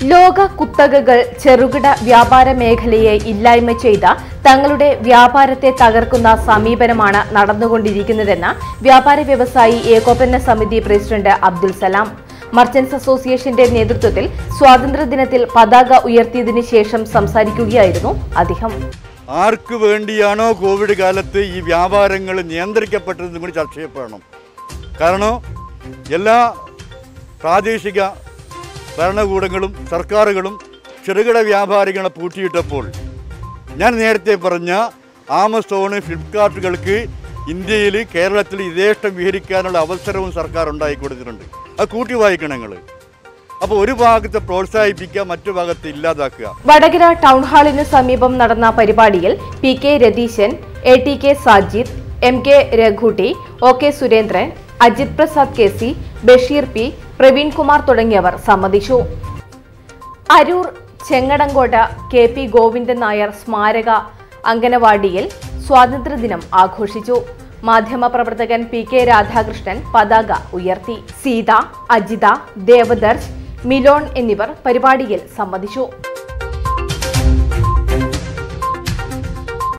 ലോക കുത്തകകൾ ചെറുകിട വ്യാപാര മേഖലയെ ഇല്ലായ്മ ചെയ്ത തങ്ങളുടെ വ്യാപാരത്തെ തകർക്കുന്ന സമീപനമാണ് നടന്നുകൊണ്ടിരിക്കുന്നതെന്ന് വ്യാപാര വ്യവസായി ഏകോപന സമിതി പ്രസിഡന്റ് അബ്ദുൽ സലാം മർച്ചന്റ്സ് അസോസിയേഷന്റെ നേതൃത്വത്തിൽ സ്വാതന്ത്ര്യദിനത്തിൽ പതാക ഉയർത്തിയതിനു ശേഷം സംസാരിക്കുകയായിരുന്നു അദ്ദേഹം ആർക്ക് വേണ്ടിയാണോ കോവിഡ് കാലത്ത് ഈ വ്യാപാരങ്ങൾ നിയന്ത്രിക്കപ്പെട്ടതെന്നും കൂടി ചർച്ച ചെയ്യപ്പെടണം കാരണം എല്ലാ പ്രാദേശിക ഭരണകൂടങ്ങളും സർക്കാരുകളും ചെറുകിട വ്യാപാരികളെ പൂട്ടിയിട്ടപ്പോൾ ഞാൻ നേരത്തെ പറഞ്ഞ ആമസോണ് ഫ്ലിപ്കാർട്ടുകൾക്ക് ഇന്ത്യയിൽ കേരളത്തിൽ യഥേഷ്ടം വിഹരിക്കാനുള്ള അവസരവും സർക്കാർ ഉണ്ടാക്കി കൊടുത്തിട്ടുണ്ട് അത് കൂട്ടി വായിക്കണം നിങ്ങൾ അപ്പോൾ ഒരു ഭാഗത്ത് പ്രോത്സാഹിപ്പിക്കുക മറ്റു ഭാഗത്ത് ഇല്ലാതാക്കുക വടകര ടൗൺ ഹാളിനു സമീപം നടന്ന പരിപാടിയിൽ P K Ratheesan A T K Sajid M K Raghutti O K Surendran Ajith Prasad K C Basheer P Praveen Kumar തുടങ്ങിയവർ സംബന്ധിച്ചു അരൂർ ചെങ്ങടങ്കോട്ട കെ പി ഗോവിന്ദൻ നായർ സ്മാരക അംഗനവാടിയിൽ സ്വാതന്ത്ര്യദിനം ആഘോഷിച്ചു മാധ്യമപ്രവർത്തകൻ പി കെ രാധാകൃഷ്ണൻ പതാക ഉയർത്തി സീത അജിത ദേവദർശ് മിലോൺ എന്നിവർ പരിപാടിയിൽ സംബന്ധിച്ചു